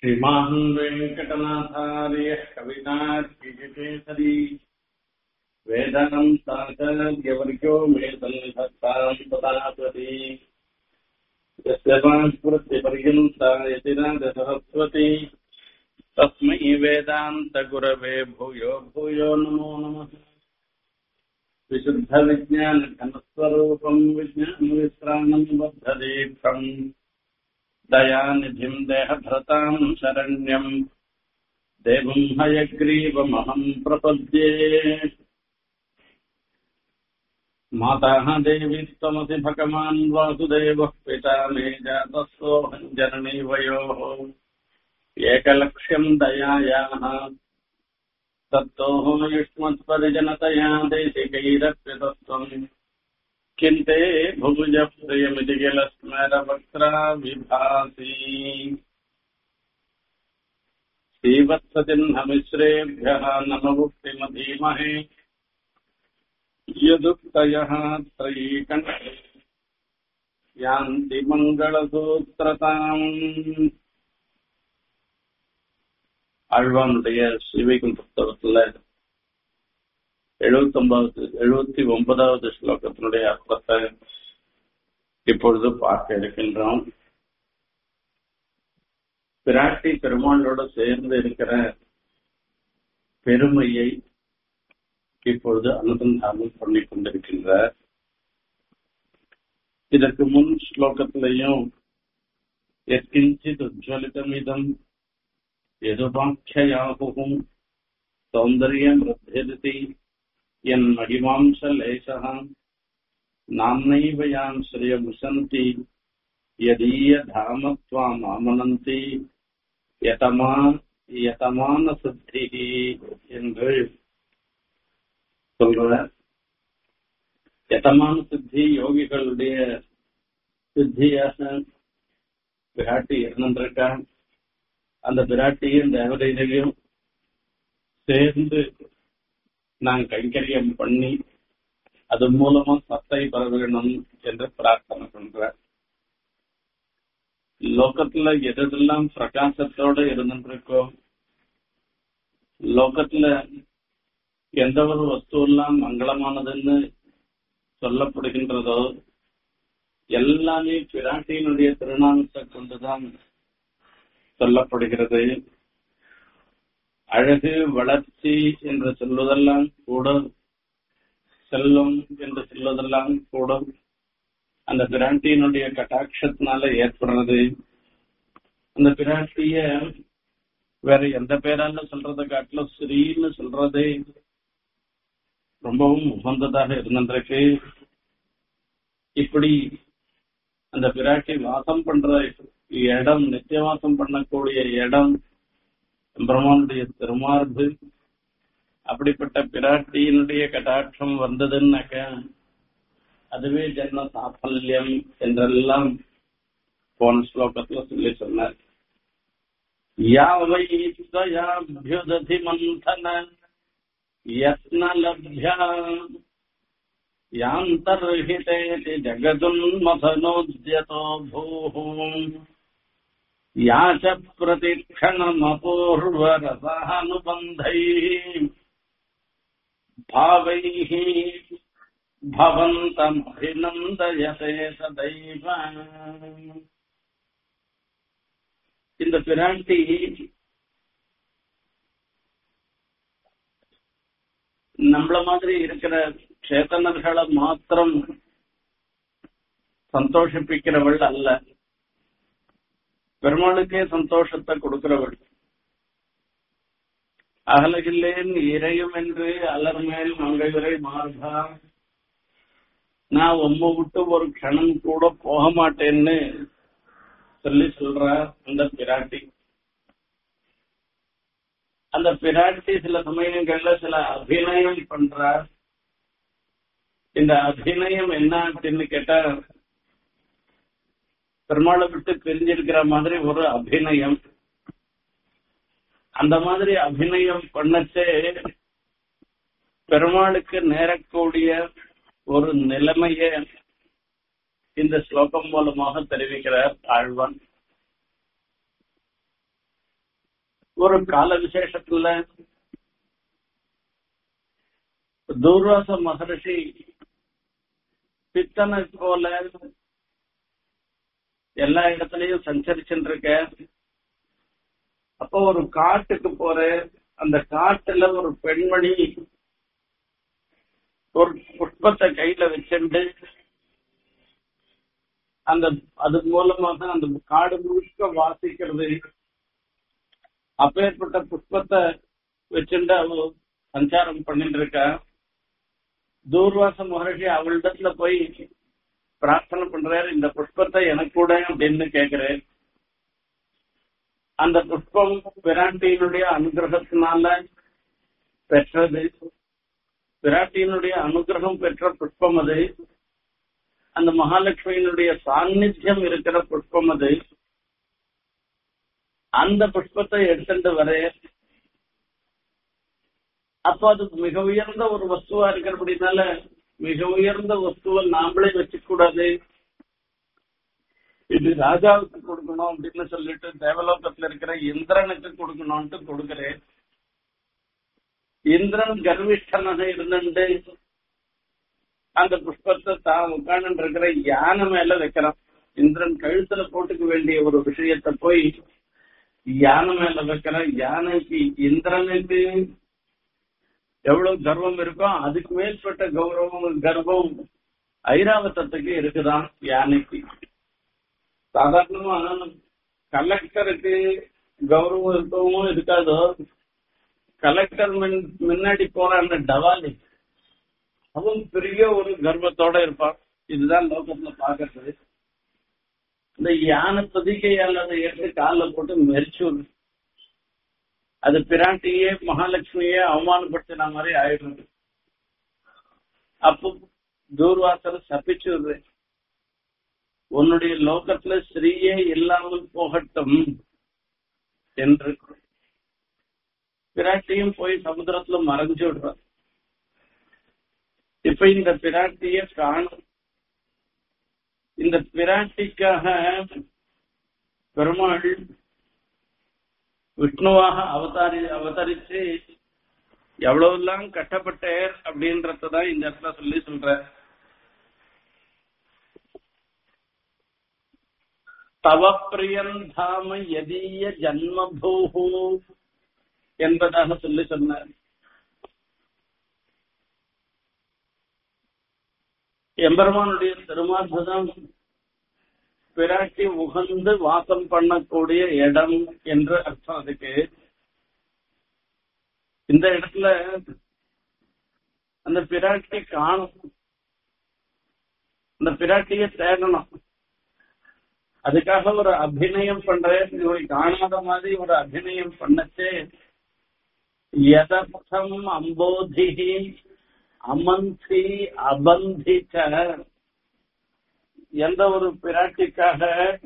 श्रीमान् वेङ्कटनाथार्यः कवितार्किकेसरी वेदान्ताचार्यवर्गो मे सन्निधत्ताम् तथापति यस्य संस्कृतिपर्यन्ता यतिराजसरस्वती तस्मै वेदान्तगुरवे भूयो भूयो नमो नमः विशुद्धविज्ञानघनस्वरूपम् विज्ञानविश्राणम् बद्धदीक्षम् दयानिधिम् देहभृताम् शरण्यम् देवम् हयग्रीवमहम् प्रपद्ये माताः देवी त्वमसि भगवान् वासुदेवः पिता मे जातः सोऽहम् जननी वयोः एकलक्ष्यम् दयायाः तत्तोः युष्मत्परिजनतया देशिकैरप्यतत्वम् किन्ते भुजप्रियमिति किल स्मरवक्त्रा विभासि श्रीवत्सचिह्नमिश्रेभ्यः नमवुक्तिमधीमहे यदुक्तयः त्रयीकण्ठे यान्ति மங்களசூத்திரதாம் ஆழ்வானுடைய சிவைக்கும் புத்தகத்துல எழுபத்தி ஒன்பதாவது எழுபத்தி ஒன்பதாவது ஸ்லோகத்தினுடைய அர்த்தத்தை இப்பொழுது பார்க்க இருக்கின்றோம் பிராட்டி பெருமாளோட சேர்ந்து இருக்கிற பெருமையை இப்பொழுது அனுசந்தானம் பண்ணிக் கொண்டிருக்கின்றார் இதற்கு முன் ஸ்லோகத்திலையும் எத்கிஞ்சித் உஜ்வலிதமிதம் எதுபாக்கியாகும் சௌந்தரியம் ரத்தியதி என் மகிமாம்ச லேசः नाम्नैव यान् श्रियमुशन्ति यदीय धाम त्वाम् आमनन्ति यतमा யதமான சித்தி என்று சொல்ற யதமான சித்தி யோகிகளுடைய சித்தியாக பிராட்டி இருந்திருக்கா அந்த பிராட்டியும் தேவதைகளையும் சேர்ந்து நான் கைங்கரியம் பண்ணி அது மூலமா சத்தை பெற வேணும் என்று பிரார்த்தனை பண்ற லோகத்துல எதெல்லாம் பிரகாசத்தோட இருந்துருக்கோ லோகத்துல எந்த ஒரு வஸ்து எல்லாம் மங்களமானதுன்னு சொல்லப்படுகின்றதோ எல்லாமே பிராட்டியினுடைய திருநாமத்தை கொண்டுதான் சொல்லப்படுகிறது அழகு வளர்ச்சி என்று சொல்வதெல்லாம் கூட செல்வம் என்று சொல்வதெல்லாம் கூட அந்த பிராட்டியினுடைய கட்டாட்சத்தினால ஏற்படுறது அந்த பிராட்டிய வேற எந்த பேரால சொல்றதை காட்டிலும் ஸ்ரீன்னு சொல்றதே ரொம்பவும் உகந்ததாக இருந்திருக்கு இப்படி அந்த பிராட்டி வாசம் பண்ற இடம் நித்தியவாசம் பண்ணக்கூடிய இடம் பிரம்மானுடைய திருமார்பு அப்படிப்பட்ட பிராட்டியினுடைய கட்டாட்சம் வந்ததுன்னாக்க அதுவே ஜென்ம சாஃபல்யம் என்றெல்லாம் போன ஸ்லோகத்துல சொல்லி சொன்னார் யாவையாபியுததி மந்தன யத்னலப்யா யாந்தர்ஹிதேதி ஜகதுன்மதனோத்யதோ பூः या च प्रतिक्षणमपूर्वरसानुबन्धैः भावैः भवन्तमभिनन्दयते सदैव இந்த பிராட்டி நம்மள மாதிரி இருக்கிற சேத்தனர்களை மாத்திரம் சந்தோஷிப்பிக்கிறவள் அல்ல பெருமாளுக்கே சந்தோஷத்தை கொடுக்கிறவள் அகலகில்லேன் இறையும் என்று அலர்மேல் மங்கையுரை மார்பா நான் உம்ம விட்டு ஒரு க்ஷணம் கூட போக மாட்டேன்னு சொல்லி சொல்ற அந்த பிராட்டி அந்த பிராட்டி சில சமயங்கள்ல சில அபிநயம் பண்ற இந்த அபிநயம் என்ன அப்படின்னு கேட்டா பெருமாளை விட்டு பிரிஞ்சிருக்கிற மாதிரி ஒரு அபிநயம் அந்த மாதிரி அபிநயம் பண்ணச்சே பெருமாளுக்கு நேரக்கூடிய ஒரு நிலைமைய இந்த ஸ்லோகம் மூலமாக தெரிவிக்கிறார் ஆழ்வான் ஒரு கால விசேஷத்துல தூர்வாச மகரிஷி பித்தனை போல எல்லா இடத்துலயும் சஞ்சரிச்சுட்டு இருக்க அப்போ ஒரு காட்டுக்கு போற அந்த காட்டுல ஒரு பெண்மணி ஒரு புஷ்பத்தை கையில வச்சுண்டு அந்த அது மூலமாக அந்த காடு முழுக்க வாசிக்கிறது அப்பேற்பட்ட புஷ்பத்தை வச்சுட்டு அவ சஞ்சாரம் பண்ணிட்டு இருக்கா தூர்வாச மகர்ஷி அவளிடத்துல போய் பிரார்த்தனை பண்றாரு இந்த புஷ்பத்தை எனக்கு கூட அப்படின்னு கேக்குறேன் அந்த புஷ்பம் பிராட்டியினுடைய அனுகிரகத்தினால பெற்றது பிராட்டியினுடைய அனுகிரகம் பெற்ற புஷ்பம் அது அந்த மகாலட்சுமியினுடைய சாநித்தியம் இருக்கிற புஷ்பம் அது அந்த புஷ்பத்தை எடுத்துட்டு வர அப்போ அது மிக உயர்ந்த ஒரு வஸ்துவா இருக்கிறபடினால மிக உயர்ந்த வஸ்துவை நாமளே வச்சுக்க கூடாது இது ராஜாவுக்கு கொடுக்கணும் அப்படின்னு சொல்லிட்டு தேவலோகத்துல இருக்கிற இந்திரனுக்கு கொடுக்கணும்ட்டு கொடுக்கிறேன் இந்திரன் கர்விஷ்டனாக இருந்துட்டு அந்த புஷ்பத்தை தான் உட்கார்ந்து இருக்கிற யானை மேல வைக்கிறான் இந்திரன் கழுத்துல போட்டுக்க வேண்டிய ஒரு விஷயத்த போய் யானை மேல வைக்கிற யானைக்கு இந்திரனுக்கு எவ்வளவு கர்வம் இருக்கோ அதுக்கு மேற்பட்ட கௌரவம் கர்வம் ஐராவதத்துக்கு இருக்குதான் யானைக்கு சாதாரணமா கலெக்டருக்கு கௌரவம் இருக்கவும் இருக்காதோ கலெக்டர் முன்னாடி போற அந்த டவாலி அவன் பெரிய ஒரு கர்வத்தோட இருப்பான் இதுதான் லோகத்துல பாக்குறது இந்த யானை பதிக்கையால் அதை எடுத்து காலில் போட்டு மெரிச்சு அது பிராட்டியே மகாலட்சுமியே அவமானப்படுத்தின மாதிரி ஆயிடுறது அப்போ தூர்வாசர் சபிச்சு உன்னுடைய லோகத்துல ஸ்ரீயே இல்லாமல் போகட்டும் என்று பிராட்டியும் போய் சமுத்திரத்துல மறைஞ்சு விடுறார் இப்ப இந்த பிராட்டிய காணும் இந்த பிராட்டிக்காக பெருமாள் விஷ்ணுவாக அவதாரி அவதரிச்சு எவ்வளவுலாம் கட்டப்பட்டார் அப்படின்றதான் இந்த இடத்துல சொல்லி சொல்ற தவ பிரியந்தாம எதீய ஜன்மபூஹு என்பதாக சொல்லி சொன்னார் எம்பெருமானுடைய திருமார்பதம் பிராட்டி உகந்து வாசம் பண்ணக்கூடிய இடம் என்று அர்த்தம் அதுக்கு இந்த இடத்துல அந்த பிராட்டி காணும் அந்த பிராட்டிய தேடணும் அதுக்காக ஒரு அபிநயம் பண்றேன் இவரை காணாத மாதிரி ஒரு அபிநயம் பண்ணச்சே எதர்த்தம் அம்போதி அமந்தி அபந்திச்ச எந்த ஒரு பிராட்டிக்காக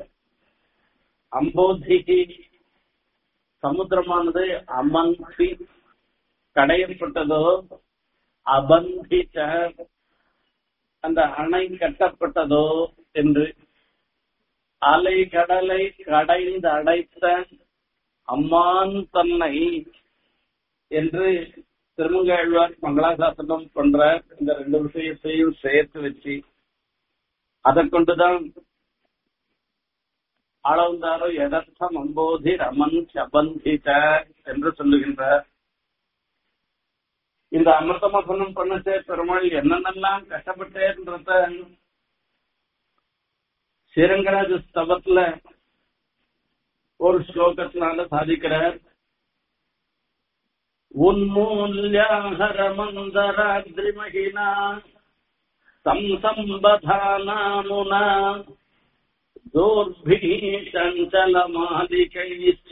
அம்போதிகி சமுத்திரமானது அமந்தி கடையப்பட்டதோ அபந்திச்ச அந்த அணை கட்டப்பட்டதோ என்று அலை கடலை கடைந்து அடைத்த அம்மான் தன்னை என்று திருமங்காழ்வார் மங்களாசாசனம் பண்ற இந்த ரெண்டு விஷயத்தையும் சேர்த்து வச்சு அதை கொண்டுதான் ஆளவந்தாரோ எதர்த்தம் அம்போதி ரமன் சபந்தித என்று சொல்லுகின்றார் இந்த அமிர்தமசனம் பண்ணச்சே பெருமாள் என்னென்னலாம் கஷ்டப்பட்டேன்றத ஸ்ரீரங்கராஜ ஸ்தவத்துல ஒரு ஸ்லோகத்தினால சாதிக்கிறார் उन्मूल्याहरमन्दराद्रिमहिना संसम्बधानामुना दोर्भिः चञ्चलमालिकैश्च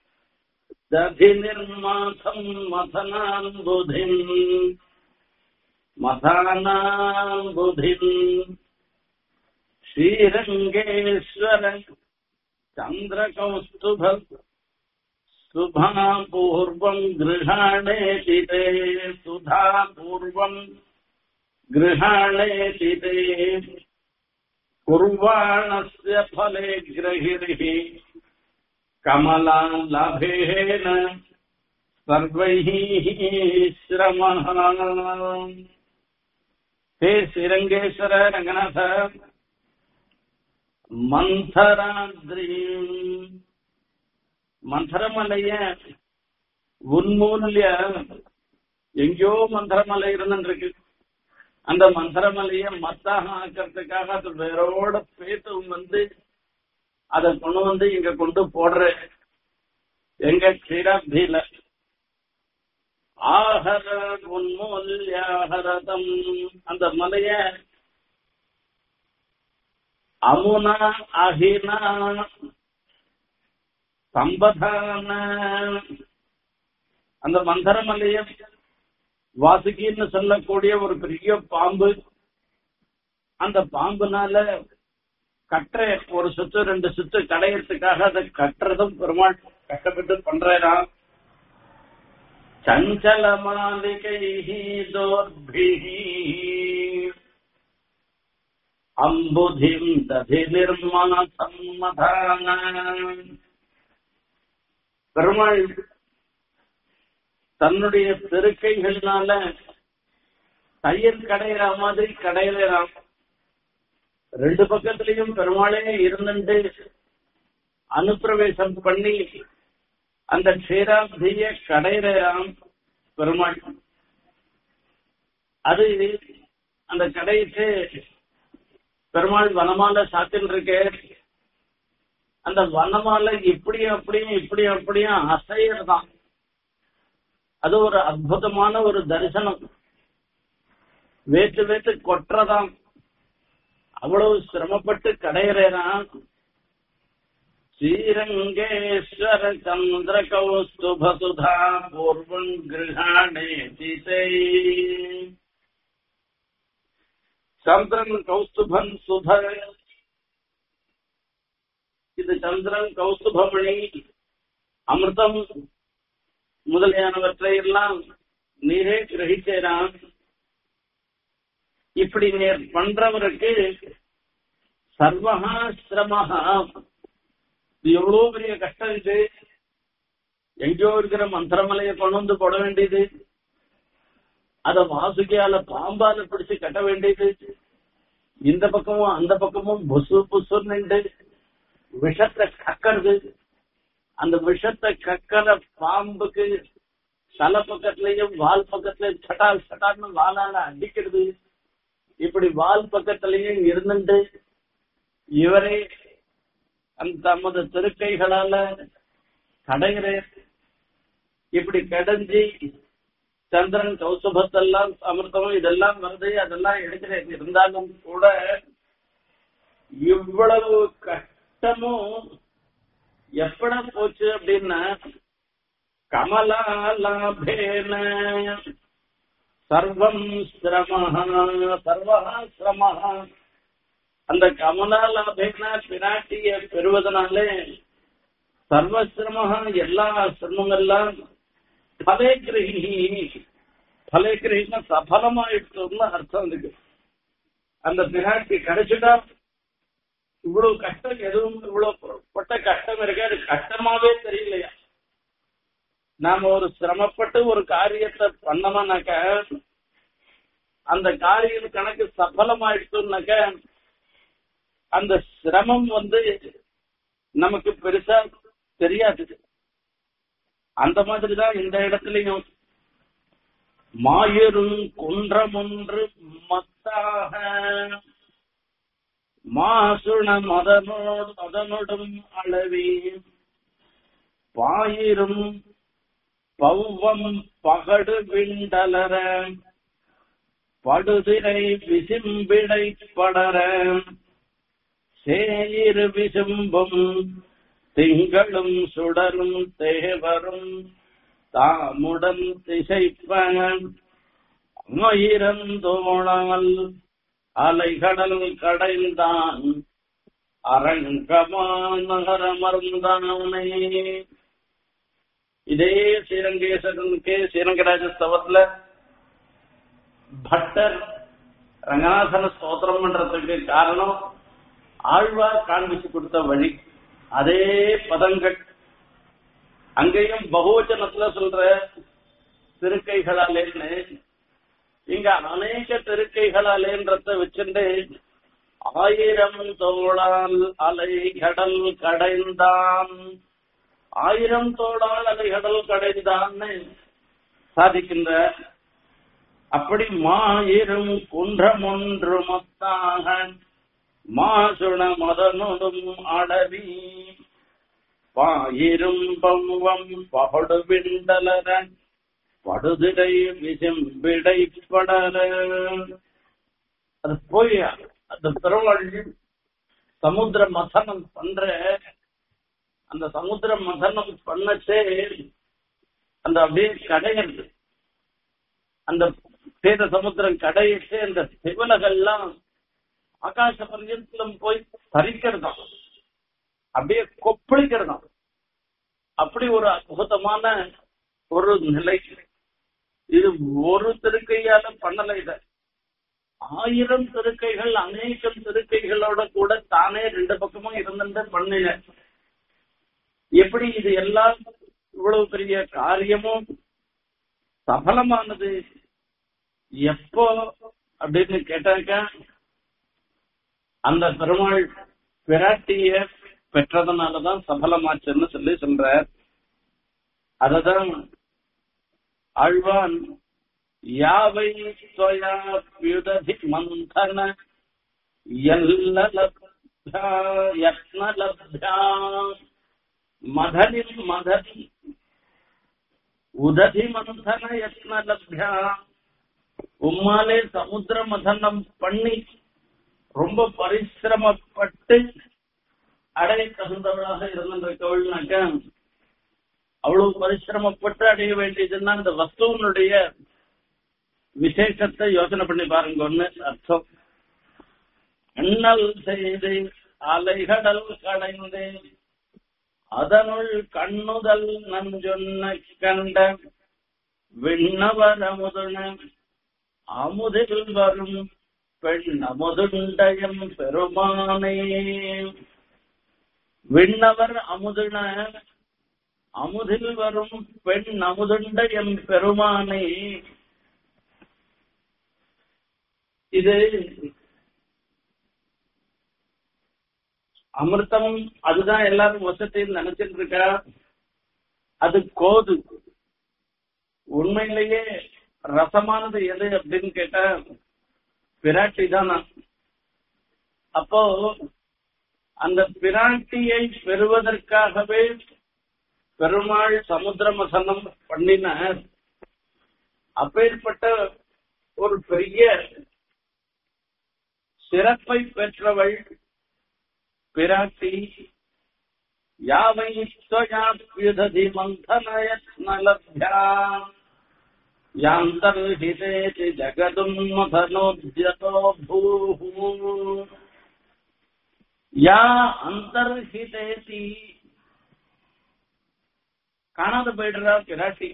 दधिनिर्माथम् मथनाम् बुधिम् मथानाम् बुधिम् श्रीरङ्गेश्वर चन्द्रकौस्तुभ सुधा पूर्वम् गृहाणेति ते सुधा पूर्वम् गृहाणेति ते कुर्वाणस्य फले ग्रहिरिः कमलालाभेन सर्वैः श्रमः हे श्रीरङ्गेश्वर रङ्गनाथ மந்தராத்ரீம் மந்தரமலைய உன்மூல்ய எங்கேயோ மந்திரமலை இருந்துருக்கு அந்த மந்திரமலைய மத்தாக ஆக்கிறதுக்காக அது வேரோட பேத்து வந்து அதை கொண்டு வந்து இங்க கொண்டு போடுற எங்க க்ஷீராப்தியில ஆஹர உன்மூல்யாஹரதம் அந்த மலைய அமுனா அஹினா சம்பதான அந்த மந்தரமலைய வாசுகின்னு சொல்லக்கூடிய ஒரு பெரிய பாம்பு அந்த பாம்புனால கட்டுற ஒரு சுத்து ரெண்டு சுத்து கடையறதுக்காக அதை கட்டுறதும் பெருமாள் கஷ்டப்பட்டு பண்றாராம் சஞ்சல மாளிகை தோர்பிஹி அம்புதிம் ததி நிர்மல சம்மதான பெருமாள் தன்னுடைய திருக்கைகள்னால தயிர் கடையிற மாதிரி கடையிறான் ரெண்டு பக்கத்திலையும் பெருமாளே இருந்துட்டு அனுப்பிரவேசம் பண்ணி அந்த க்ஷீராப்திய கடையிறான் பெருமாள் அது அந்த கடைக்கு பெருமாள் வனமால சாத்தின்னு இருக்கு அந்த வனமால இப்படியும் அப்படியும் இப்படியும் அப்படியும் அசையறதான் அது ஒரு அற்புதமான ஒரு தரிசனம் வேத்து வேத்து கொட்டுறதாம் அவ்வளவு சிரமப்பட்டு கடையிறான் ஸ்ரீரங்கேஸ்வர சந்திர கௌஸ்துப சுதா பூர்வம் கிரகாணே சீதை சந்திரன் கௌஸ்துபன் சுத இது சந்திரன் கௌஸ்துபமணி அமிர்தம் முதலியானவற்றை எல்லாம் நீரே கிரகிக்கிறான் இப்படி நேர் பண்றவருக்கு சர்வகா சிரமஹா இது எவ்வளவு பெரிய கஷ்டம் இது எங்கேயோ இருக்கிற மந்திரமலையை கொண்டு வந்து போட வேண்டியது அத வாசுகியால பாம்பால பிடிச்சு கட்ட வேண்டியது இந்த பக்கமும் அந்த பக்கமும் புசு புசுன்னு விஷத்தை கக்கறது அந்த விஷத்தை கக்கற பாம்புக்கு தலை பக்கத்துலயும் வால் பக்கத்துலயும் சட்டால் சட்டால்னு வாலால அடிக்கிறது இப்படி வால் பக்கத்திலையும் இருந்துட்டு இவரே அந்த தமது திருக்கைகளால கடைகிற இப்படி கடைஞ்சி சந்திரன் கௌசுபத்தெல்லாம் அமிர்தமும் இதெல்லாம் வருது அதெல்லாம் எடுக்கிறேன் இருந்தாலும் கூட இவ்வளவு கஷ்டமும் எப்பட போச்சு அப்படின்னா கமலாலாபேன சர்வம் சிரமஹா சர்வஹா சிரமஹா அந்த கமலாலாபேன பிராட்டிய பெறுவதனாலே சர்வசிரமஹா எல்லா சிரமங்கள்லாம் பலே கிரகி பலே கிரகினா சபலமாயிடுச்சுன்னு அர்த்தம் இருக்கு அந்த பிராட்டி கிடைச்சிட்டா இவ்வளவு கஷ்டம் எதுவும் இவ்வளவு பட்ட கஷ்டம் இருக்கு அது கஷ்டமாவே தெரியலையா நாம ஒரு சிரமப்பட்டு ஒரு காரியத்தை பண்ணோம்னாக்க அந்த காரியம் கணக்கு சபலமாயிடுச்சுனாக்க அந்த சிரமம் வந்து நமக்கு பெருசா தெரியாது அந்த மாதிரிதான் இந்த இடத்துலயும் மாயிரும் குன்றம் ஒன்று மத்தாக மாசுண மதனோடு மதனொடும் அளவி பாயிரும் பௌவம் பகடு விண்டலர படுதிரை விசிம்பிடை படர சேயிரு விசும்பும் திங்களும் சுடரும் தேவரும் தாமுடன் திசைப்பன் மயிரந்தோணால் அலைகடல் கடைந்தான் அரங்கமானகரமர்ந்தானே இதே ஸ்ரீரங்கேஸ்வரனுக்கு ஸ்ரீரங்கராஜ ஸ்தவத்துல பட்டர் ரங்கநாதன ஸ்தோத்திரம் பண்றதுக்கு காரணம் ஆழ்வார் காண்பிச்சு கொடுத்த வழி அதே பதங்கள் அங்கேயும் பகுவச்சனத்துல சொல்ற திருக்கைகளாலேன்னு இங்க அநேக திருக்கைகளாலேன்றத வச்சுட்டு ஆயிரம் தோளால் அலை கடல் கடைந்தான் ஆயிரம் தோளால் அலை கடல் கடைந்தான்னு சாதிக்கின்ற அப்படி மாயிரும் குன்றமொன்று மொத்தாக மாசுண மதனுடும் அடவி பாயிரும் பவ்வம் பகடுவிண்டலர படுதிடை விசிம்பிடை படர அது போய் அந்த பெருமாள் சமுத்திர மதனம் பண்ற அந்த சமுத்திர மதனம் பண்ணச்சே அந்த அப்படியே கடையிறது அந்த சேத சமுத்திரம் கடையிட்டு அந்த சிவலகெல்லாம் ஆகாச பர்யந்தம் போய் தரிக்கிறதாம் அப்படியே கொப்பளிக்கிறதாம் அப்படி ஒரு அற்புதமான ஒரு நிலை இது ஒரு திருக்கையால பண்ணல இத ஆயிரம் திருக்கைகள் அநேகம் திருக்கைகளோட கூட தானே ரெண்டு பக்கமும் இருந்துட்டு பண்ணின எப்படி இது எல்லாம் இவ்வளவு பெரிய காரியமும் சபலமானது எப்போ அப்படின்னு கேட்டாக்க அந்த பெருமாள் பிராட்டிய பெற்றதுனாலதான் சபலமாச்சுன்னு சொல்லி சொல்றார் அததான் ஆழ்வான் யாவை ஸ்வயா பியுததி மந்தன எல்லலப்யா யத்னலப்யா மதனி மதனி உததி மந்தன யத்னலப்யா உம்மாலே சமுத்திர மதனம் பண்ணி ரொம்ப பரிசிரமப்பட்டு அடைய தகுந்தவளாக இருந்திருக்கவள்னாக்க அவ்வளவு பரிசிரமப்பட்டு அடைய வேண்டியதுன்னா அந்த வஸ்துவனுடைய விசேஷத்தை யோசனை பண்ணி பாருங்கன்னு அர்த்தம் அண்ணல் செய்து அலைகடல் கடைந்து அதனுள் கண்ணுதல் நஞ்சொன்ன கண்ட விண்ணவர் அமுதுன அமுதில் வரும் பெண் அமுதுண்டயம் பெருமானே விண்ணவர் அமுதுன அமுதில் வரும் பெண் அமுதுண்ட எம் பெருமானே இது அமிர்தம் அதுதான் எல்லாரும் வசத்தையும் நினைச்சிட்டு இருக்கா அது கோது உண்மையிலேயே ரசமானது எது அப்படின்னு கேட்டா பிராட்டி தான் அப்போ அந்த பிராட்டியை பெறுவதற்காகவே பெருமாள் சமுத்திர மசனம் பண்ணின அப்பேற்பட்ட ஒரு பெரிய சிறப்பை பெற்றவள் பிராட்டி யாவை ஸ்வயாப்யுததி மந்தனயத்னலப்யா யாந்தர்ஹிதேதி ஜகதுன்மதனோத்யதோ பூः யா அந்தர்ஹிதேதி காணாத போயிடுறா பிராட்டி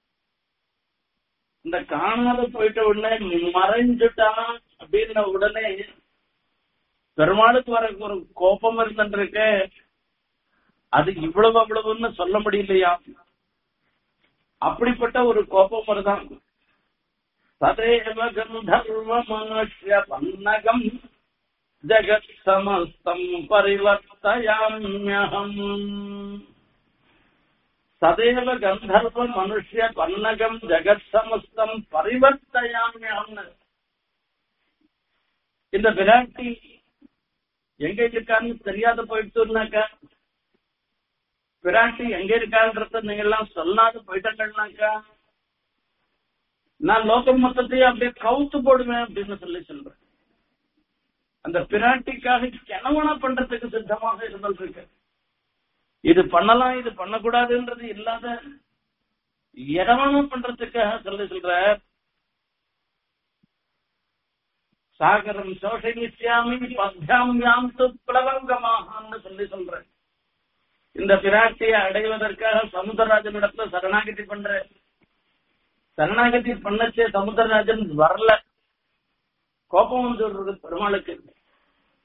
இந்த காணாத போயிட்ட உடனே மறைஞ்சுட்டான் அப்படின்ன உடனே பெருமாளுக்கு வர ஒரு கோபம் இருந்துருக்க அது இவ்வளவு அவ்வளவுன்னு சொல்ல முடியலையா அப்படிப்பட்ட ஒரு கோபம் வருதான் ததேவ கந்தர்வ மனுஷ்ய பன்னகம் ஜகத் சமஸ்தம் பரிவர்த்தயாம்யகம் சதேவ கந்தர்வ மனுஷ்ய பன்னகம் ஜெகத் சமஸ்தம் பரிவர்த்தயாமியாம்னு இந்த விராட்டி எங்க இருக்கான்னு தெரியாத போயிட்டுனாக்க பிராட்டி எங்க இருக்கான்றத நீங்க எல்லாம் சொல்லாத போயிட்டாங்கன்னாக்கா நான் லோகம் மொத்தத்தையும் அப்படியே கவுத்து போடுவேன் அப்படின்னு சொல்லி சொல்றேன் அந்த பிராட்டிக்காக கெனவனா பண்றதுக்கு சித்தமாக இருந்திருக்கு இது பண்ணலாம் இது பண்ணக்கூடாதுன்றது இல்லாத இடவனா பண்றதுக்காக சொல்லி சொல்ற சாகரம் சோஷயிச்சாமி பத்யாம் யாம் து பிளவங்கமாகன்னு சொல்லி சொல்றேன் இந்த பிராட்டியை அடைவதற்காக சமுத்திரராஜன் இடத்துல சரணாகதி பண்ற சரணாகதி பண்ணச்சே சமுத்திரராஜன் வரல கோபம் வந்துடுறது பெருமாளுக்கு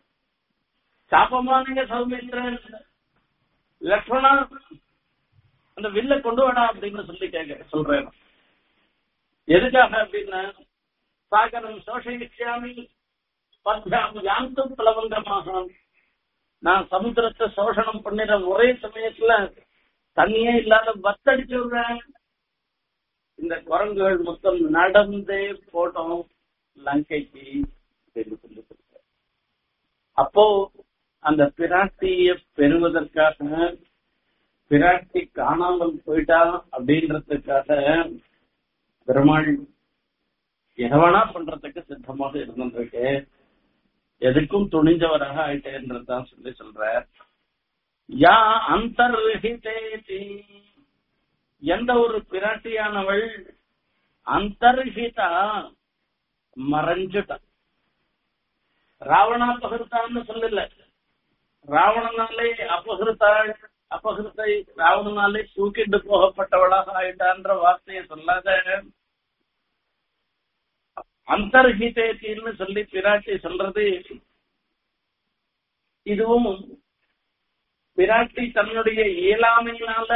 சாபமானீங்க சௌமித்ரன் லக்ஷ்மணா அந்த வில்ல கொண்டு வாடா அப்படின்னு சொல்லி கேட்க சொல்றேன் எதுக்காக அப்படின்னா சாகரம் சோஷயிச்சாமி பத்யாம் யாந்தும் பிளவங்கமாக நான் சமுத்திரத்தை சோஷணம் பண்ணிற ஒரே சமயத்துல தண்ணியே இல்லாத வத்தடிச்சு விடுறேன் இந்த குரங்குகள் மொத்தம் நடந்தே போட்டோம் லங்கைக்கு அப்படின்னு சொல்லி சொல்றார். அப்போ அந்த பிராட்டிய பெறுவதற்காக பிராட்டி காணாமல் போயிட்டா அப்படின்றதுக்காக பெருமாள் எவனா பண்றதுக்கு சித்தமாக இருந்திருக்கு எதுக்கும் துணிஞ்சவராக ஆயிட்டேன்றதுதான் சொல்லி சொல்ற யா அந்தர்ஹிதேதி எந்த ஒரு பிராட்டியானவள் அந்தர்ஹிதா மறைஞ்சுட்டா ராவணா பகிர்த்தான்னு சொல்லல ராவணனாலே அபகிருத்தாள் அபகிருத்தை ராவணனாலே தூக்கிட்டு போகப்பட்டவளாக ஆயிட்டான்ற வார்த்தையை சொல்லாத அந்தர்ஹிதேத்தின்னு சொல்லி பிராட்டி சொல்றது இதுவும் பிராட்டி தன்னுடைய இயலாமையினால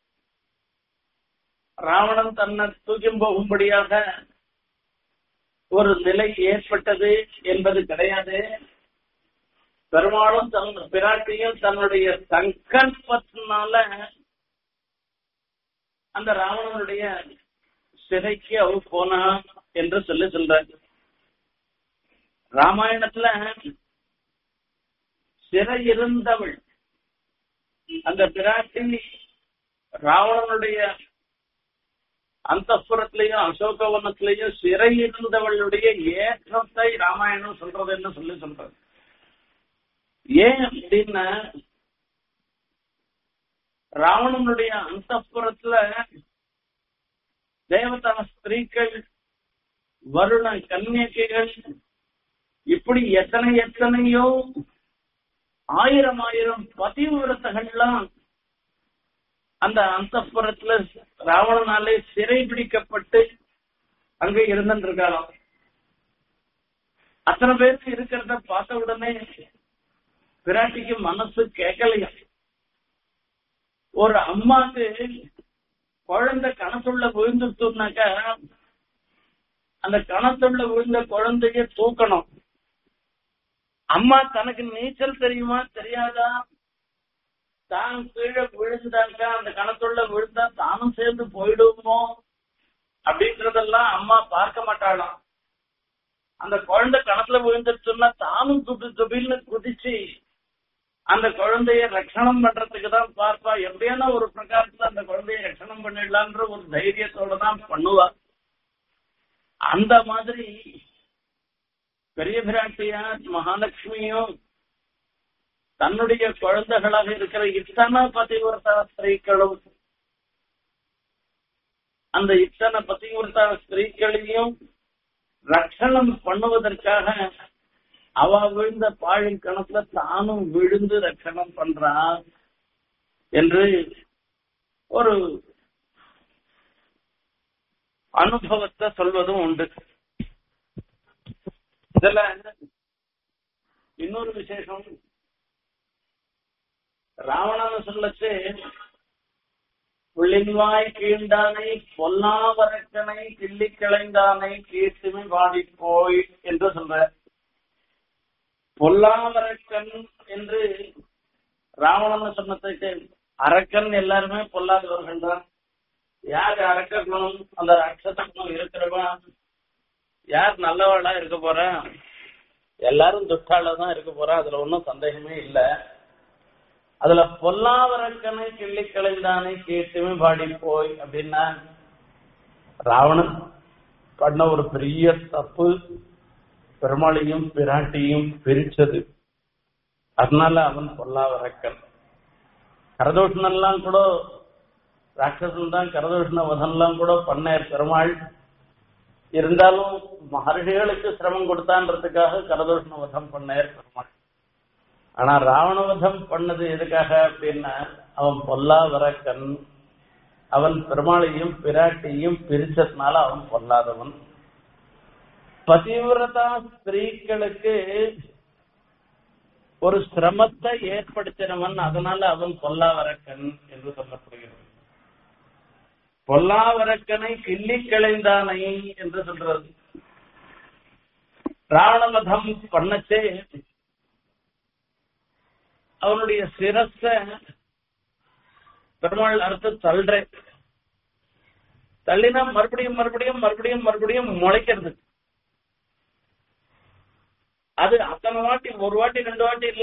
ராவணன் தன்னை தூக்கி போகும்படியாக ஒரு நிலை ஏற்பட்டது என்பது கிடையாது பெருமாளும் தன் பிராட்டியும் தன்னுடைய சங்கல்பத்தினால அந்த ராவணனுடைய சிறைக்கு அவ போனா என்று சொல்லி சொல்ற ராமாயணத்துல சிறை இருந்தவள் அந்த பிராட்டி ராவணனுடைய அந்தப்புறத்திலையும் அசோகவனத்திலையும் சிறை இருந்தவளுடைய ஏற்றத்தை ராமாயணம் சொல்றதுன்னு சொல்லி சொல்றது ஏன் அப்படின்னா ராவணனுடைய அந்தப்புறத்துல தேவதா ஸ்திரீகள் வருண கன்னியகைகள் இப்படி எத்தனை எத்தனையோ ஆயிரம் ஆயிரம் பதிவிரத்தகள்லாம் அந்த அந்தப்புறத்துல ராவணனாலே சிறை பிடிக்கப்பட்டு அங்க இருந்துருக்காளாம் அத்தனை பேருக்கு இருக்கிறத பார்த்த உடனே பிராட்டிக்கு மனசு கேட்கலையா ஒரு அம்மாக்கு குழந்தை கணத்துள்ள விழுந்துட்டோம்னாக்கா அந்த கணத்துள்ள விழுந்த குழந்தைய தூக்கணும் அம்மா தனக்கு நீச்சல் தெரியுமா தெரியாதா தான் கீழே விழுந்தாக்கா அந்த கணத்துள்ள விழுந்தா தானும் சேர்ந்து போயிடுவோமோ அப்படின்றதெல்லாம் அம்மா பார்க்க மாட்டாளாம் அந்த குழந்தை கணத்துல விழுந்துருச்சுன்னா தானும் துபி துபில்னு குதிச்சு அந்த குழந்தைய ரட்சணம் பண்றதுக்கு தான் பார்ப்பா எப்படியான ஒரு பிரகாரத்துல அந்த குழந்தைய ரட்சணம் பண்ணிடலான்ற ஒரு தைரியத்தோட தான் பண்ணுவா அந்த மாதிரி பெரிய பிராட்டியா மகாலட்சுமியும் தன்னுடைய குழந்தைகளாக இருக்கிற இத்தனை பதிவிரதா ஸ்திரீக்களும் அந்த இத்தனை பதிவிரதா ஸ்திரீக்களையும் ரட்சணம் பண்ணுவதற்காக அவ விழுந்த பாழின் கணத்துல தானும் விழுந்து ரட்சணம் பண்றான் என்று ஒரு அனுபவத்தை சொல்வதும் உண்டு இதுல இன்னொரு விசேஷம் ராவணன் சொல்லச்சு புள்ளின்வாய் கீழ்ந்தானை பொல்லாவரக்கனை கிள்ளி கிளைந்தானை கீர்த்திமை வாடி போய் என்று சொல்ற பொல்லாவரக்கன் என்று ராவணன் சொன்னதுக்கு அரக்கன் எல்லாருமே பொல்லாதவர்கள் தான் யார் அரக்க குணம் அந்த ராட்சச குணம் இருக்கிறவன் யார் நல்லவாளா இருக்க போறா எல்லாரும் துஷ்டாளா தான் இருக்க போறா அதுல ஒன்றும் சந்தேகமே இல்லை அதுல பொல்லாவரக்கனை கிள்ளி கலைந்தானே கேட்டுமே பாடி போய் அப்படின்னா ராவணன் பண்ண ஒரு பெரிய தப்பு பெருமாளையும் பிராட்டியும் பிரிச்சது அதனால அவன் பொல்லாவரக்கன் கரதோஷனெல்லாம் கூட ராட்சசன் தான் கரதோஷண வதம்லாம் கூட பண்ணார் பெருமாள் இருந்தாலும் மகர்ஷிகளுக்கு சிரமம் கொடுத்தான்றதுக்காக கரதோஷண வதம் பண்ணார் பெருமாள் ஆனா ராவணவதம் பண்ணது எதுக்காக அப்படின்னா அவன் பொல்லாவரக்கன் அவன் பெருமாளையும் பிராட்டியும் பிரிச்சதுனால அவன் பொல்லாதவன் பதிவிரதா ஸ்திரீக்களுக்கு ஒரு சிரமத்தை ஏற்படுத்தினவன் அதனால அவன் பொல்லாவரக்கன் என்று சொல்லப்படுகிறது பொல்லாவரக்கனை கிள்ளி கிளைந்தானை என்று சொல்றது ராவணவதம் பண்ணச்சே அவனுடைய சிரஸ பெருமாள் அறுத்து தள்ளுறேன் தள்ளினா மறுபடியும் மறுபடியும் மறுபடியும் மறுபடியும் முளைக்கிறது அது அத்தனை வாட்டி ஒரு வாட்டி ரெண்டு வாட்டி இல்ல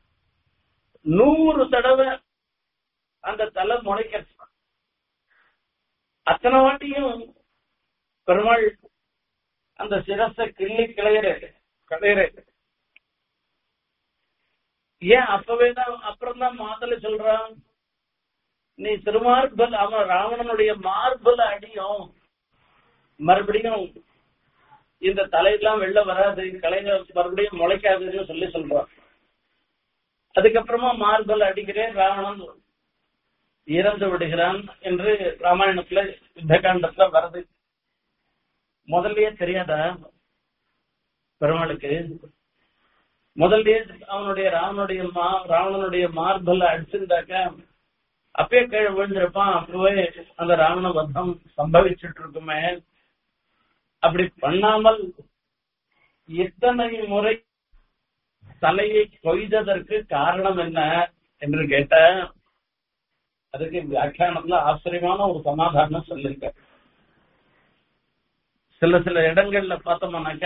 நூறு தடவை அந்த தலை முளைக்கிறது அத்தனை வாட்டியும் பெருமாள் அந்த சிரஸ கிள்ளி கிளையிற களையிற ஏன் அப்பவே தான் அப்புறம் தான் மாதல சொல்றான் நீ திருமார்பல் அவன் ராவணனுடைய மார்பல அடியும் மறுபடியும் இந்த தலையெல்லாம் வெளில வராது கலைங்க மறுபடியும் முளைக்காதுன்னு சொல்லி சொல்றான் அதுக்கப்புறமா மார்பல் அடிக்கிறேன் ராவணன் இறந்து விடுகிறான் என்று ராமாயணத்துல யுத்தகாண்டத்துல வருது முதல்லயே தெரியாதா பெருமாளுக்கு முதல்லயே அவனுடைய ராவனுடைய மா ராவணனுடைய மார்பல்ல அடிச்சிருந்தாக்க அப்பயே கீழே விழுந்திருப்பான் அப்பவே அந்த ராவண வதம் சம்பவிச்சுட்டு இருக்குமே அப்படி பண்ணாமல் எத்தனை முறை தலையை கொய்ததற்கு காரணம் என்ன என்று கேட்ட அதுக்கு வியாக்கியானத்துல ஆச்சரியமான ஒரு சமாதானம் சொல்லிருக்க சில சில இடங்கள்ல பார்த்தோம்னாக்க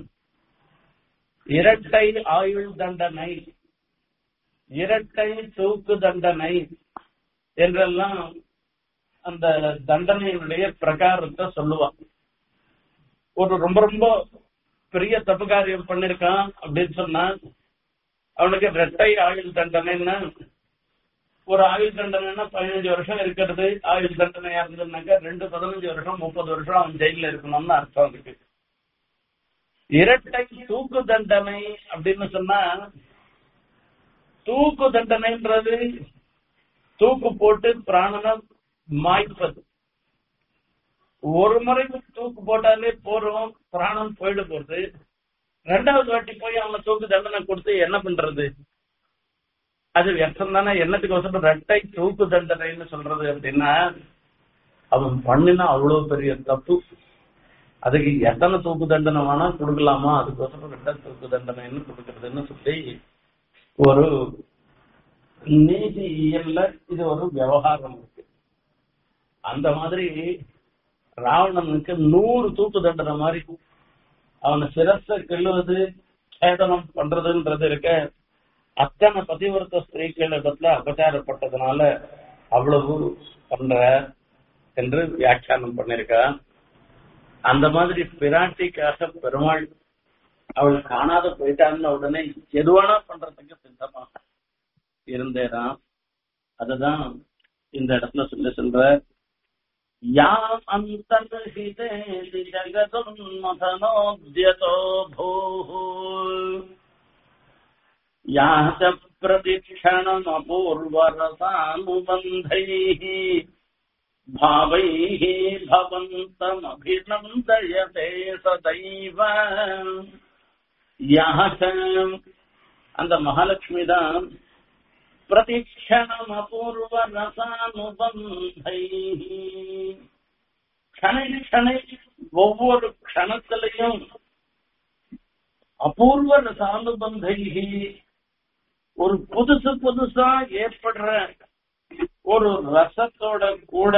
இரட்டை ஆயுள் தண்டனை இரட்டை தூக்கு தண்டனை என்றெல்லாம் அந்த தண்டனையினுடைய பிரகாரத்தை சொல்லுவான் ஒரு ரொம்ப ரொம்ப பெரிய தப்பு காரியம் பண்ணிருக்கான் அப்படின்னு சொன்னா அவனுக்கு ரெட்டை ஆயுள் தண்டனைன்னா ஒரு ஆயுள் தண்டனைன்னா பதினஞ்சு வருஷம் இருக்கிறது ஆயுள் தண்டனையா இருந்ததுனாக்கா ரெண்டு பதினஞ்சு வருஷம் முப்பது வருஷம் அவன் ஜெயில இருக்கணும்னு அர்த்தம் இருக்கு இரட்டை தூக்கு தண்டனை அப்படின்னு சொன்னா தூக்கு தண்டனைன்றது தூக்கு போட்டு பிராணனை மாய்ப்பது ஒரு முறை தூக்கு போட்டாலே போறோம் பிராணம் போயிட போறது ரெண்டாவது வாட்டி போய் அவனை தூக்கு தண்டனை கொடுத்து என்ன பண்றது அது வியர்த்தம் தானே என்னத்துக்கு ரெட்டை தூக்கு தண்டனைன்னு சொல்றது அப்படின்னா அவன் பண்ணினா அவ்வளவு பெரிய தப்பு அதுக்கு எத்தனை தூக்கு தண்டனை வேணா கொடுக்கலாமா அதுக்கோசரம் ரெட்டை தூக்கு தண்டனைன்னு கொடுக்கறதுன்னு சொல்லி ஒரு நீதியியல்ல இது ஒரு விவகாரம் இருக்கு அந்த மாதிரி ராவணனுக்கு நூறு தூக்கு தண்டனை மாதிரி அவனை சிரஸ கிள்ளுவது சேதனம் பண்றதுன்றது இருக்க அத்தனை பதிவிரத்த ஸ்திரீகள் இடத்துல அபச்சாரப்பட்டதுனால அவ்வளவு பண்ற என்று வியாக்கியானம் பண்ணிருக்கா அந்த மாதிரி பிராட்டிக்காக பெருமாள் அவள் காணாத போயிட்டான்னு உடனே எதுவானா பண்றதுக்கு சித்தமா இருந்தேதான் அதுதான் இந்த இடத்துல சொல்லி சொல்ற யாம் அந்தர்ஹிதே ஜகதுன்மதனோத்யதோ பூः या च प्रतिक्षणमपूर्वरसानुबन्धैः भावैः भवन्तमभिनन्दयते सदैव யாக அந்த மகாலட்சுமி தான் பிரதிக்ஷணம் அபூர்வ ரசானுபந்தை க்ஷணை க்ஷணை ஒவ்வொரு க்ஷணத்திலையும் அபூர்வ ரசானுபந்தை ஒரு புதுசு புதுசா ஏற்படுற ஒரு ரசத்தோட கூட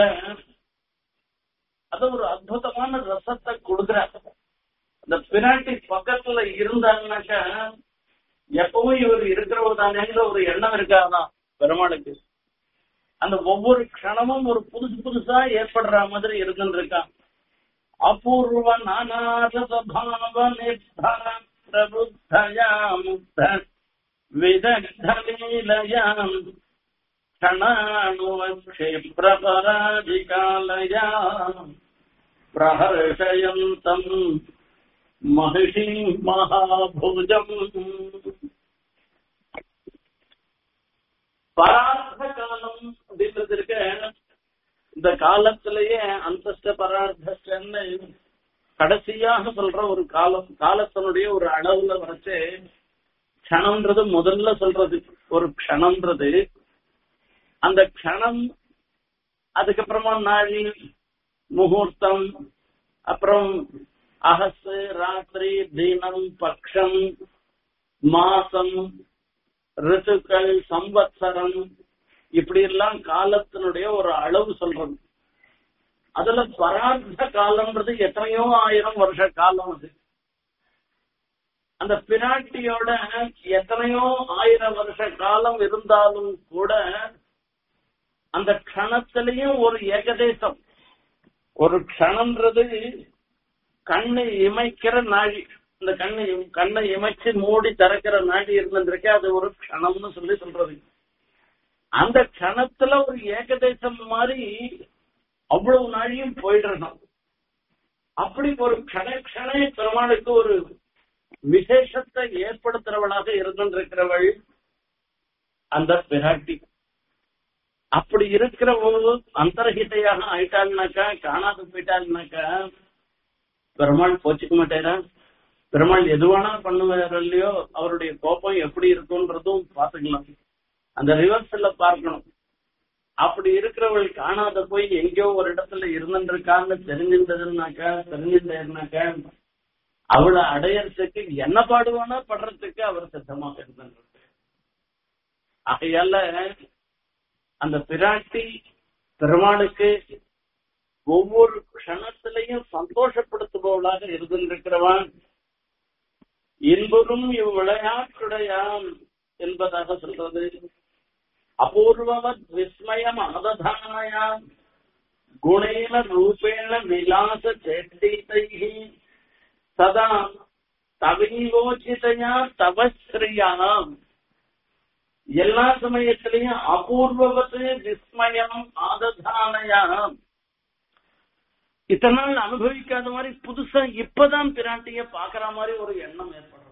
அது ஒரு அற்புதமான ரசத்தை கொடுக்குற அந்த பிராட்டி பக்கத்துல இருந்தாங்கன்னாக்கா எப்பவும் இவர் இருக்கிறவர் தானேங்கிற ஒரு எண்ணம் இருக்காதான் பெருமாளுக்கு அந்த ஒவ்வொரு க்ஷணமும் ஒரு புதுசு புதுசா ஏற்படுற மாதிரி இருந்துருக்கான் அபூர்வ நானாத சபாவ நிர்பர பிரபுத்தயா முக்த விதக்தலீலயாம் क्षणानुवक्षिप्रपराधिकालया प्रहर्षयन्तम् महिषी महाभुजम् பரார்த்த காலம் அப்படின்றது இருக்க இந்த காலத்திலேயே அந்தஸ்த பரார்த்தன்னு கடைசியாக சொல்ற ஒரு காலம் காலத்தினுடைய ஒரு அளவுல வரைச்சு க்ஷணம்ன்றது முதல்ல சொல்றது ஒரு க்ஷணம்ன்றது அந்த க்ஷணம் அதுக்கப்புறமா நாழி முகூர்த்தம் அப்புறம் அகசு ராத்திரி தினம் பக்ஷம் மாசம் ரித்துக்கள் சம்பத்சரம் இப்படி எல்லாம் காலத்தினுடைய ஒரு அளவு சொல்றது அதுல பரார்த்த காலம்ன்றது எத்தனையோ ஆயிரம் வருஷ காலம் அது அந்த பிராட்டியோட எத்தனையோ ஆயிரம் வருஷ காலம் இருந்தாலும் கூட அந்த க்ஷணத்திலையும் ஒரு ஏகதேசம் ஒரு க்ஷணம்ன்றது கண்ணை இமைக்கிற நாழி இந்த கண்ணை கண்ணை இமைச்சு மூடி திறக்கிற நாடி இருந்திருக்கே அது ஒரு க்ஷணம்னு சொல்லி சொல்றது அந்த க்ஷணத்துல ஒரு ஏகதேசம் மாதிரி அவ்வளவு நாழியும் போயிடணும் அப்படி ஒரு கண கணே பெருமாளுக்கு ஒரு விசேஷத்தை ஏற்படுத்துறவளாக இருந்திருக்கிறவள் அந்த பிராட்டி அப்படி இருக்கிற ஒரு அந்தரகிதையாக ஆயிட்டாள்னாக்கா காணாது போயிட்டாள்னாக்கா பெருமாள் போச்சுக்க மாட்டேரா பெருமாள் எதுவானா பண்ணுவார் இல்லையோ அவருடைய கோபம் எப்படி இருக்கும்ன்றதும் பாத்துக்கலாம் அந்த ரிவர்ஸ்ல பார்க்கணும் அப்படி இருக்கிறவள் காணாத போய் எங்கேயோ ஒரு இடத்துல இருந்துருக்கான்னு தெரிஞ்சிருந்ததுனாக்கா தெரிஞ்சிருந்தாருனாக்கா அவளை அடையறதுக்கு என்ன பாடுவானா படுறதுக்கு அவர் சித்தமாக இருந்திருக்கு ஆகையால அந்த பிராட்டி பெருமாளுக்கு ஒவ்வொரு க்ஷணத்திலையும் சந்தோஷப்படுத்துபவளாக இருந்திருக்கிறவன் இன்புறும் இவ்விளையாட்டுடையாம் என்பதாக சொல்றது அபூர்வவத் விஸ்மயம் ஆததானயாம் குணேன ரூபேண விலாச சேஷ்டிதைः சதா தவிங்கோச்சிதையா தவஸ்ரீயாம் எல்லா சமயத்திலையும் அபூர்வவத்து விஸ்மயம் ஆததானயாம் இத்தனை நாள் அனுபவிக்காத மாதிரி புதுசா இப்பதான் பிராட்டிய பாக்குற மாதிரி ஒரு எண்ணம் ஏற்படுறது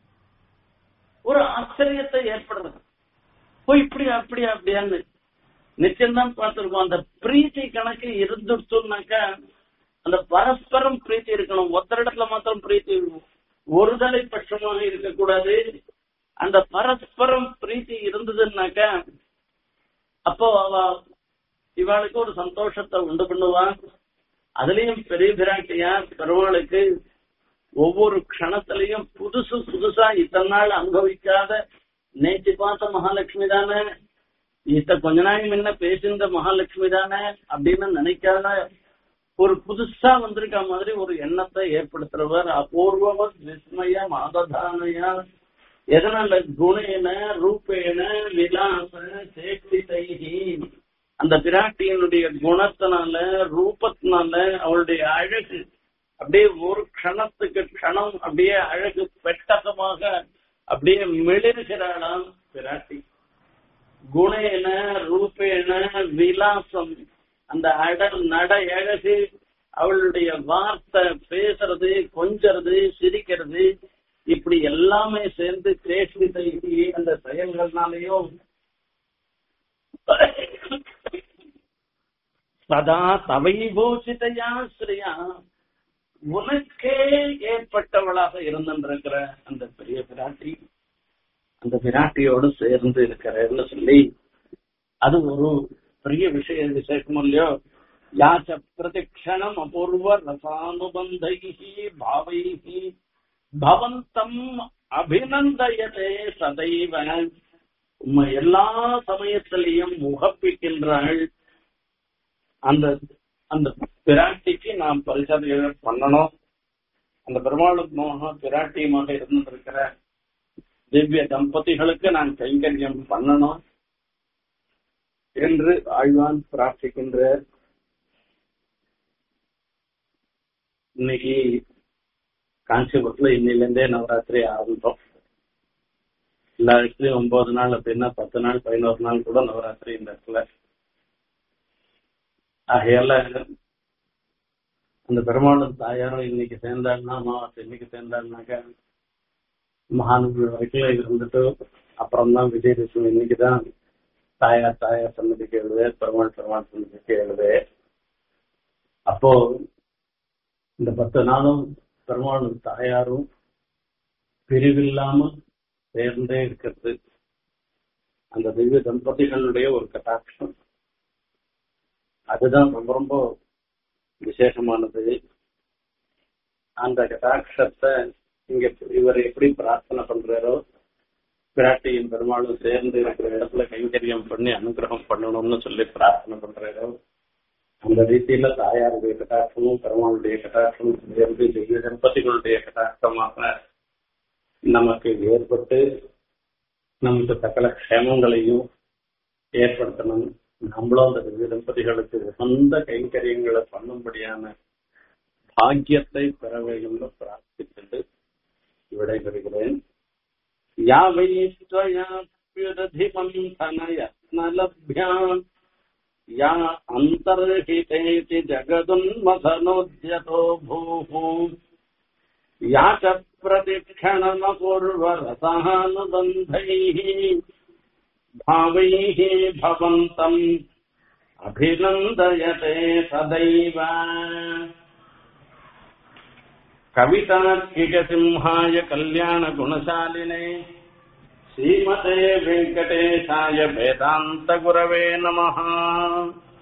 ஒரு ஆச்சரியத்தை ஏற்படுறது ஓ இப்படி அப்படியா அப்படியான்னு நிச்சயம்தான் பார்த்திருக்கோம் அந்த பிரீத்தி கணக்கு இருந்துச்சுனாக்கா அந்த பரஸ்பரம் பிரீத்தி இருக்கணும் ஒருத்தர் இடத்துல மாத்திரம் பிரீத்தி ஒரு தலை பட்சமாக இருக்கக்கூடாது அந்த பரஸ்பரம் பிரீத்தி இருந்ததுன்னாக்கா அப்போ அவ இவாளுக்கு ஒரு சந்தோஷத்தை உண்டு பண்ணுவான் அதுலயும் பெரிய பிராட்டியா பெருமாளுக்கு ஒவ்வொரு க்ஷணத்திலையும் புதுசு புதுசா இத்தனை நாள் அனுபவிக்காத நேற்று பார்த்த மகாலட்சுமி தானே இத்த கொஞ்ச நாள் முன்ன பேசிந்த மகாலட்சுமி தானே அப்படின்னு நினைக்காத ஒரு புதுசா வந்திருக்க மாதிரி ஒரு எண்ணத்தை ஏற்படுத்துறவர் அபூர்வவர் விஸ்மய மாததானயா எதனால குணேன ரூபேன விலாச சேஷ்டிதைகி அந்த பிராட்டியினுடைய குணத்தினால ரூபத்தினால அவளுடைய அழகு அப்படியே ஒரு க்ஷணத்துக்கு க்ஷணம் அப்படியே அழகு பெட்டகமாக அப்படியே மிளிர்கிறாளாம் பிராட்டி குணேன ரூபேன விலாசம் அந்த அடல் நட அழகு அவளுடைய வார்த்தை பேசுறது கொஞ்சறது சிரிக்கிறது இப்படி எல்லாமே சேர்ந்து சேஷ்டிதை அந்த செயல்கள்னாலையும் சதா தவைபூசிதையா ஸ்ரீயா உனக்கே ஏற்பட்டவளாக இருந்திருக்கிற அந்த பெரிய பிராட்டி அந்த பிராட்டியோடு சேர்ந்து இருக்கிறன்னு சொல்லி அது ஒரு பெரிய விஷய விசேஷம் இல்லையோ யாச்ச பிரதிக்ஷணம் அபூர்வ ரசானுபந்தைஹி பாவைஹி பவந்தம் அபிநந்தயதே சதைவ உண்மை எல்லா சமயத்திலையும் முகப்பிக்கின்றாள் அந்த அந்த பிராட்டிக்கு நாம் பரிசோதனை பண்ணணும் அந்த பெருமாளுக்கு மோக பிராட்டியுமாக இருந்திருக்கிற திவ்ய தம்பதிகளுக்கு நான் கைங்கரியம் பண்ணணும் என்று ஆழ்வான் பிரார்த்திக்கின்ற இன்னைக்கு காஞ்சிபுரத்துல இன்னிலிருந்தே நவராத்திரி ஆரம்பித்தோம் எல்லா இடத்துலயும் ஒன்பது நாள் அப்படின்னா பத்து நாள் பதினோரு நாள் கூட நவராத்திரி இந்த இடத்துல ஆகையால அந்த பெருமாளும் தாயாரும் இன்னைக்கு சேர்ந்தாள்னா அமாவாசை இன்னைக்கு சேர்ந்தாள்னாக்கா மகானவர்கள் வரைக்கும் இருந்துட்டு அப்புறம் தான் விஜயதசமி இன்னைக்கு தான் தாயார் தாயார் சன்னதிக்கு எழுது பெருமாள் பெருமாள் சன்னதிக்கு எழுது அப்போ இந்த பத்து நாளும் பெருமாளும் தாயாரும் பிரிவில்லாம சேர்ந்தே இருக்கிறது அந்த திவ்ய தம்பதிகளுடைய ஒரு கட்டாட்சம் அதுதான் ரொம்ப ரொம்ப விசேஷமானது அந்த கட்டாட்சத்தை இங்க இவர் எப்படி பிரார்த்தனை பண்றாரோ பிராட்டியும் பெருமாளும் சேர்ந்து இருக்கிற இடத்துல கைங்கரியம் பண்ணி அனுகிரகம் பண்ணணும்னு சொல்லி பிரார்த்தனை பண்றாரோ அந்த ரீதியில தாயாருடைய கட்டாட்சமும் பெருமாளுடைய கட்டாட்சமும் சேர்ந்து திவ்ய தம்பதிகளுடைய கட்டாட்சமாக நமக்கு ஏற்பட்டு நமக்கு சகல க்ஷேமங்களையும் ஏற்படுத்தணும் நம்மளும் அந்த திவ்ய தம்பதிகளுக்கு உகந்த கைங்கரியங்களை பண்ணும்படியான பாக்கியத்தை பெற வேண்டும் பிரார்த்தித்து விடைபெறுகிறேன் யாவைத்வயாப்யுததிமந்தனயத்னலभ्याम् या अन्तर्हितेति जगदुन्मथनोद्यतो भूः या च प्रतिक्षणमपूर्वरसानुबन्धैः भावैः भवन्तम् अभिनन्दयते सदैव कवितार्किकसिंहाय कल्याणगुणशालिने श्रीमते वेङ्कटेशाय वेदान्तगुरवे नमः